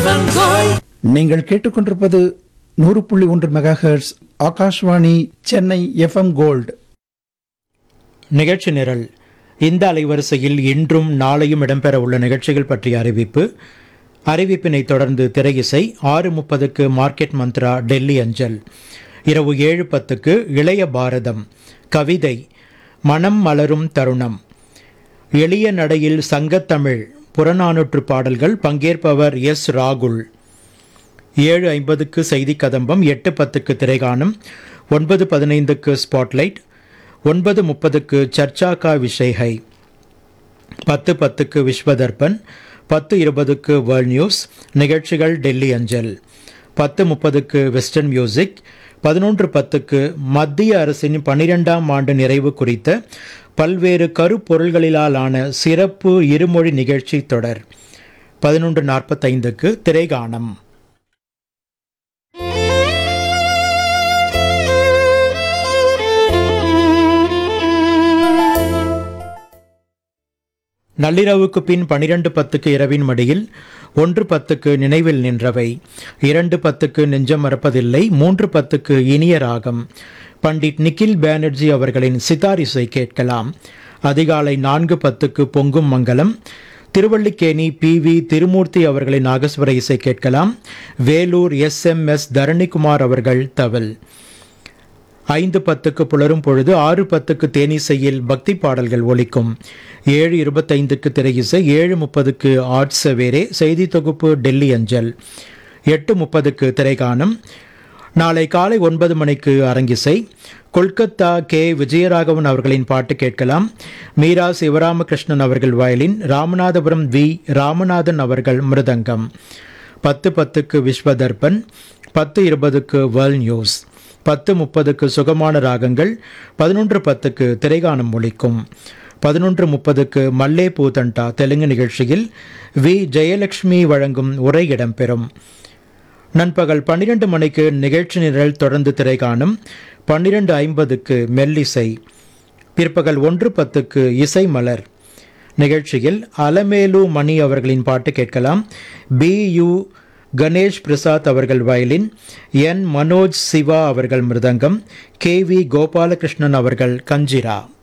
நீங்கள் கேட்டுக்கொண்டிருப்பது நூறு புள்ளி ஒன்று mega hertz Akashvani Chennai FM gold நிகழ்ச்சி நிரல் இந்த அலைவரிசையில் இன்றும் நாளையும் இடம்பெற உள்ள நிகழ்ச்சிகள் பற்றிய அறிவிப்பு அறிவிப்பினை தொடர்ந்து திரையிசை ஆறு முப்பதுக்கு மார்க்கெட் மந்த்ரா டெல்லி அஞ்சல் இரவு ஏழு பத்துக்கு இளைய பாரதம் கவிதை மனம் மலரும் தருணம் எளிய நடையில் சங்கத்தமிழ் புறநானூற்று பாடல்கள் பங்கேற்பவர் எஸ் ராகுல் ஏழு ஐம்பதுக்கு செய்தி கதம்பம் எட்டு பத்துக்கு திரைகாணும் ஒன்பது பதினைந்துக்கு ஸ்பாட்லைட் ஒன்பது முப்பதுக்கு சர்ச்சா கா விஷய்ஹை பத்து பத்துக்கு விஸ்வதர்பன் பத்து இருபதுக்கு வேர்ல்ட் நியூஸ் நிகழ்ச்சிகள் டெல்லி அஞ்சல் பத்து முப்பதுக்கு வெஸ்டர்ன் மியூசிக் பதினொன்று பத்துக்கு மத்திய அரசின் பன்னிரெண்டாம் ஆண்டு நிறைவு குறித்த பல்வேறு கருப்பொருள்களிலான சிறப்பு இருமொழி நிகழ்ச்சி தொடர் பதினொன்று நாற்பத்தைந்துக்கு திரைகாணம் நள்ளிரவுக்கு பின் பனிரெண்டு பத்துக்கு இரவின் மடியில் ஒன்று பத்துக்கு நினைவில் நின்றவை இரண்டு பத்துக்கு நெஞ்சம் மறப்பதில்லை மூன்று பத்துக்கு இனிய ராகம் பண்டிட் நிக்கில் பானர்ஜி அவர்களின் சிதார் இசை கேட்கலாம் அதிகாலை நான்கு பத்துக்கு பொங்கும் மங்கலம் திருவள்ளிக்கேணி பி வி திருமூர்த்தி அவர்களின் நாகஸ்வர இசை கேட்கலாம் Vellore S M S Dharanikumar அவர்கள் தவில் ஐந்து பத்துக்கு புலரும் பொழுது ஆறு பத்துக்கு தேனிசையில் பக்தி பாடல்கள் ஒலிக்கும் ஏழு இருபத்தைந்துக்கு திரையிசை ஏழு முப்பதுக்கு ஆட்சவேரே செய்தி தொகுப்பு டெல்லி அஞ்சல் எட்டு முப்பதுக்கு திரைகானம் நாளை காலை ஒன்பது மணிக்கு அரங்கிசை கொல்கத்தா கே விஜயராகவன் அவர்களின் பாட்டு கேட்கலாம் மீரா சிவராமகிருஷ்ணன் அவர்கள் வயலின் ராமநாதபுரம் வி ராமநாதன் அவர்கள் மிருதங்கம் பத்து பத்துக்கு விஸ்வதர்பன் பத்து இருபதுக்கு வேர்ல்ட் நியூஸ் பத்து முப்பதுக்கு சுகமான ராகங்கள் பதினொன்று பத்துக்கு திரைகானம் ஒலிக்கும் பதினொன்று முப்பதுக்கு மல்லே பூதண்டா தெலுங்கு நிகழ்ச்சியில் வி ஜெயலட்சுமி வழங்கும் உரை இடம்பெறும் நண்பகல் பன்னிரண்டு மணிக்கு நிகழ்ச்சி நிரல் தொடர்ந்து திரைகாணும் பன்னிரண்டு ஐம்பதுக்கு மெல்லிசை பிற்பகல் ஒன்று பத்துக்கு இசை மலர் நிகழ்ச்சியில் அலமேலு மணி அவர்களின் பாட்டு கேட்கலாம் பி யு கணேஷ் பிரசாத் அவர்கள் வயலின் என் மனோஜ் சிவா அவர்கள் மிருதங்கம் கே வி கோபாலகிருஷ்ணன் அவர்கள் கஞ்சிரா